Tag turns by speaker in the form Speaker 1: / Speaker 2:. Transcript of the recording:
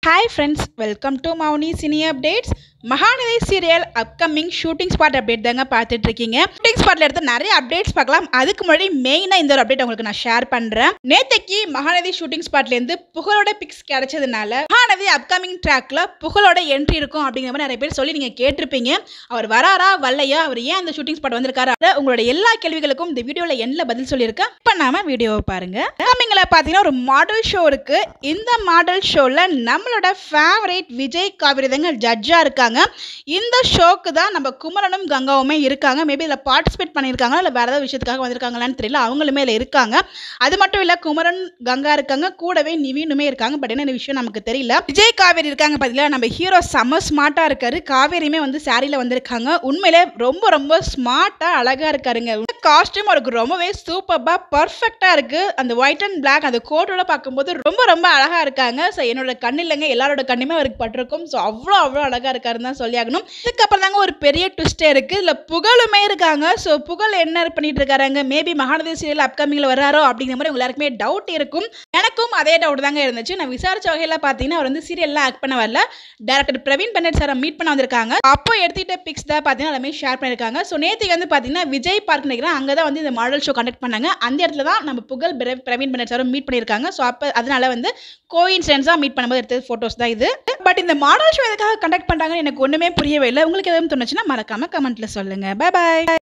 Speaker 1: hi friends welcome to Mouni cine updates Mahanadhi serial upcoming shooting spot update தாங்க பார்த்துட்டு இருக்கீங்க shooting ஸ்பாட்ல எடுத்து நிறைய அப்டேட்ஸ் பார்க்கலாம் அதுக்கு முன்னாடி மெயினாக இந்த ஒரு அப்டேட் உங்களுக்கு நான் ஷேர் பண்ணுறேன் நேத்தைக்கு மகாநதி ஷூட்டிங் ஸ்பாட்லேருந்து புகழோட பிக்ஸ் கிடைச்சதுனால மகாநதி அப்கமிங் ட்ராக்ல புகழோட என்ட்ரி இருக்கும் அப்படிங்கிற மாதிரி நிறைய பேர் சொல்லி நீங்கள் கேட்டிருப்பீங்க அவர் வராரா வரலையா அவர் ஏன் அந்த ஷூட்டிங் ஸ்பாட் வந்திருக்காரு அதை உங்களோட எல்லா கேள்விகளுக்கும் இந்த வீடியோவில் என்ன பதில் சொல்லியிருக்கேன் இப்போ நாம வீடியோவை பாருங்க அப்கமிங்கில் பார்த்தீங்கன்னா ஒரு மாடல் ஷோ இருக்கு இந்த மாடல் ஷோவில் நம்மளோட ஃபேவரேட் விஜய் காவிரி தாங்க ஜட்ஜாக இருக்காங்க இந்த ஷோக்கு தான் நம்ம குமரனும் கங்காவுமே இருக்காங்க மேபி இதில் பார்ட்டிசிபேட் பண்ணியிருக்காங்களா இல்லை வேறு ஏதாவது விஷயத்துக்காக வந்திருக்காங்களான்னு தெரியல அவங்களுமே இதில் இருக்காங்க அது மட்டும் இல்லை குமரன் கங்கா இருக்காங்க கூடவே நிவீனுமே இருக்காங்க பட் என்ன விஷயம் நமக்கு தெரியல விஜய் காவேரி இருக்காங்க பார்த்தீங்களா நம்ம ஹீரோ செம்ம ஸ்மார்ட்டாக இருக்காரு காவேரியுமே வந்து சாரியில் வந்திருக்காங்க உண்மையிலே ரொம்ப ரொம்ப ஸ்மார்ட்டாக அழகாக இருக்காருங்க காஸ்டியூம் அவருக்கு ரொம்பவே சூப்பராக பர்ஃபெக்டாக இருக்குது அந்த ஒயிட் அண்ட் பிளாக் அந்த கோட்டோட பார்க்கும்போது ரொம்ப ரொம்ப அழகாக இருக்காங்க ஸோ என்னோட கண் இல்லைங்க எல்லாரோட கண்ணுமே அவருக்கு பட்டிருக்கும் ஸோ அவ்வளோ அவ்வளோ அழகாக இருக்காருன்னு தான் சொல்லி ஆகணும் இதுக்கப்புறம் தாங்க ஒரு பெரிய ட்விஸ்டே இருக்குது இதில் புகழுமே இருக்காங்க ஸோ புகழ் என்ன பண்ணிட்டு இருக்காருங்க மேபி மகாநதி சீரியல் அப்கமிங்கில் வராரோ அப்படிங்கிற மாதிரி உங்க எல்லாருக்குமே டவுட் இருக்கும் எனக்கும் அதே டவுட் தாங்க இருந்துச்சு நான் விசாரிச்ச வகையில் பார்த்தீங்கன்னா அவர் வந்து சீரியல்லாம் ஆக்ட் பண்ண வரல டேரக்டர் பிரவீன் பன்னட் சாரை மீட் பண்ண வந்திருக்காங்க அப்போ எடுத்துக்கிட்ட பிக்ஸ் தான் பார்த்தீங்கன்னா எல்லாமே ஷேர் பண்ணியிருக்காங்க ஸோ நேற்றுக்கு வந்து பார்த்தீங்கன்னா விஜய் பார்க் நினைக்கிறேன் அங்கே தான் வந்து இந்த மாடல் ஷோ கண்டக்ட் பண்ணாங்க அந்த இடத்துல தான் நம்ம புகழ் பிர- பிரவீன் பன்னட் சாரும் மீட் பண்ணியிருக்காங்க ஸோ அப்போ அதனால வந்து கோயின்சிடன்ஸாக மீட் பண்ணும்போது எடுத்த ஃபோட்டோஸ் தான் இது பட் இந்த மாடல் ஷோ எதுக்காக கண்டக்ட் பண்ணுறாங்கன்னு எனக்கு ஒன்றுமே புரியவே இல்லை உங்களுக்கு எதுவும் தோணுச்சுன்னா மறக்காம கமெண்ட்டில் சொல்லுங்கள் பை பாய்